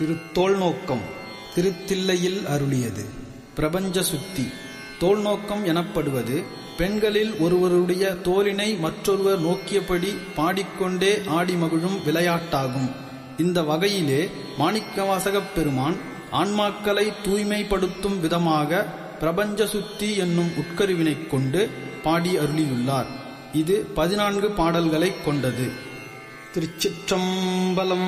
திரு தோல்நோக்கம் திருத்தில்லையில் அருளியது பிரபஞ்ச சுத்தி தோல்நோக்கம் எனப்படுவது பெண்களில் ஒருவருடைய தோலினை மற்றொருவர் நோக்கியபடி பாடிக்கொண்டே ஆடி மகிழும் விளையாட்டாகும் இந்த வகையிலே மாணிக்கவாசகப் பெருமான் ஆன்மாக்களை தூய்மைப்படுத்தும் விதமாக பிரபஞ்ச சுத்தி என்னும் உட்கருவினைக் கொண்டு பாடி அருளியுள்ளார் இது பதினான்கு பாடல்களைக் கொண்டது திருச்சிற்றம்பலம்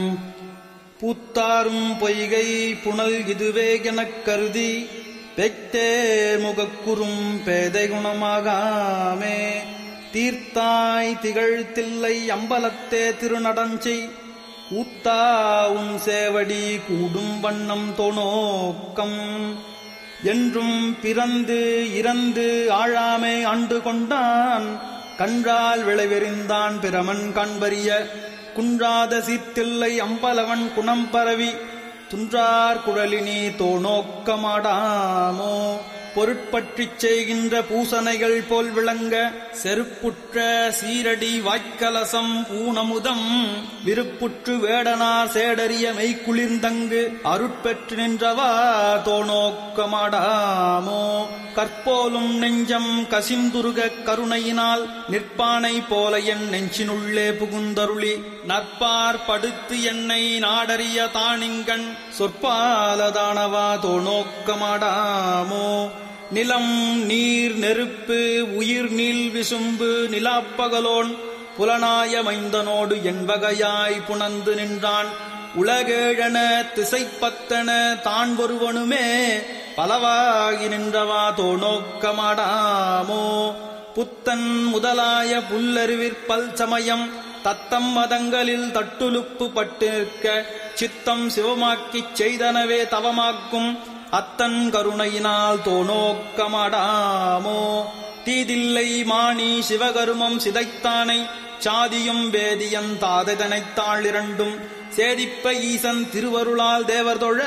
பூத்தாரும் பொய்கை புனல் இதுவே எனக் கருதி பெக்தே முகக்குறும் பேதை குணமாகாமே தீர்த்தாய் திகழ் தில்லை அம்பலத்தே திருநடஞ்சை கூத்தா உன் சேவடி கூடும் வண்ணம் தோணோக்கம் என்றும் பிறந்து இறந்து ஆழாமை ஆண்டு கொண்டான் கன்றால் விளைவெறிந்தான் பிரமன் காண்பறிய குன்றாத சீர்த்தில்லை அம்பலவன் குணம் பரவி துன்றார் குழலினி தோணோக்கமாடாமோ பொருட்பற்றிச் செய்கின்ற பூசனைகள் போல் விளங்க செருப்புற்ற சீரடி வாய்க்கலசம் பூணமுதம் விருப்புற்று வேடனார் சேடறிய மெய்க்குளிர்ந்தங்கு அருட்பெற்று நின்றவா தோணோக்கமாடாமோ கற்போலும் நெஞ்சம் கசிந்துருக கருணையினால் நிற்பானை போல என் நெஞ்சினுள்ளே புகுந்தருளி நற்பார் படுத்து என்னை நாடறிய தானிங்கண் சொற்பாலதானவா தோணோக்கமாடாமோ நிலம் நீர் நெருப்பு உயிர் நீல் விசும்பு நிலாப்பகலோன் புலனாய மைந்தனோடு என் வகையாய் புணந்து நின்றான் உலகேழன திசைப்பத்தன தான் ஒருவனுமே பலவாகி நின்றவா தோணோக்கமாடாமோ புத்தன் முதலாய புல்லறிவிற்பல் சமயம் தத்தம் மதங்களில் தட்டுலுப்பு பட்டு நிற்க சித்தம் சிவமாக்கிச் செய்தனவே தவமாக்கும் அத்தன் கருணையினால் தோணோக்கமாடாமோ தீதில்லை மாணி சிவகருமம் சிதைத்தானை சாதியும் வேதியன் தாததனைத்தாள் இரண்டும் சேதிப்ப ஈசன் திருவருளால் தேவர் தொழ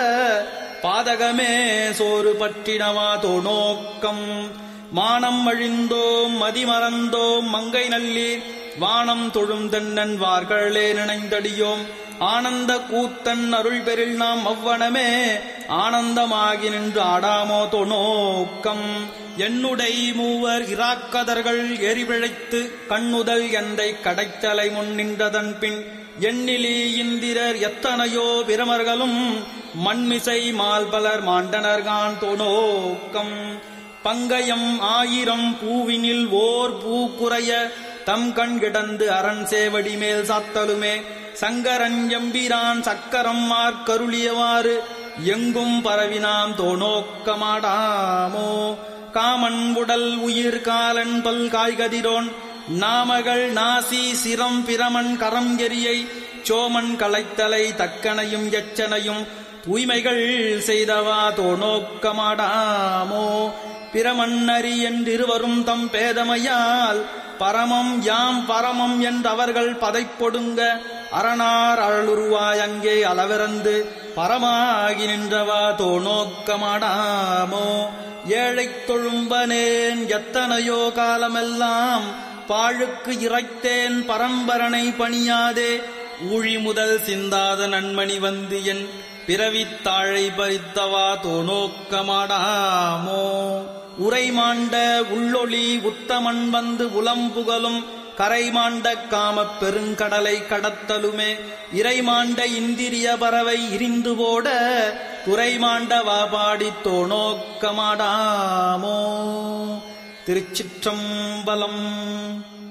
பாதகமே சோறு பற்றினவா தோணோக்கம் மானம் அழிந்தோம் மதிமறந்தோம் மங்கை நல்லீர் வானம் தொழும் தென்னன் வார்களே நினைந்தடியோம் ஆனந்த கூத்தன் அருள் பெறில் நாம் அவ்வனமே ஆனந்தமாகி நின்று ஆடாமோ தொணோக்கம் என்னுடை மூவர் இராக்கதர்கள் எரிபிழைத்து கண்ணுதல் எந்தை கடைத்தலை முன் நின்றதன் பின் எண்ணிலி இந்திரர் எத்தனையோ பிரமர்களும் மண்மிசை மால்பலர் மாண்டனர்கான் தொணோக்கம் பங்கயம் ஆயிரம் பூவினில் ஓர் பூ குறைய தம் கண் கிடந்து அரண் சேவடி மேல் சாத்தலுமே சங்கரன் எம்பிரான் சக்கரம் மார்க்கருளியவாறு எங்கும் பரவினாம் தோணோக்கமாடாமோ காமன் உடல் உயிர் காலன் பல் காய்கதிரோன் நாமகள் நாசி சிரம் பிரமன் கரம் எரியை சோமன் களைத்தலை தக்கனையும் எச்சனையும் தூய்மைகள் செய்தவா தோணோக்கமாடாமோ பிரமன்னரி என்றிருவரும் தம் பேதமையால் பரமம் யாம் பரமம் என்றவர்கள் பதைப்பொடுங்க அரணார் அழலுருவாய் அங்கே அளவிறந்து பரமாகி நின்றவா தோணோக்கமாடாமோ ஏழைத் தொழும்பனேன் எத்தனையோ காலமெல்லாம் பாழுக்கு இறைத்தேன் பரம்பரனை பணியாதே ஊழி முதல் சிந்தாத நன்மணி வந்து என் பிறவித்தாழை பறித்தவா தோணோக்கமாடாமோ உரைமாண்ட உள்ளொளி உத்தமன் வந்து உலம்புகலும் கரைமாண்ட காமப் பெருங்கடலை கடத்தலுமே இறைமாண்ட இந்திரிய பறவை இரிந்து போட துறைமாண்ட வாபாடி தோணோக்கமாடாமோ திருச்சிற்றம்பலம்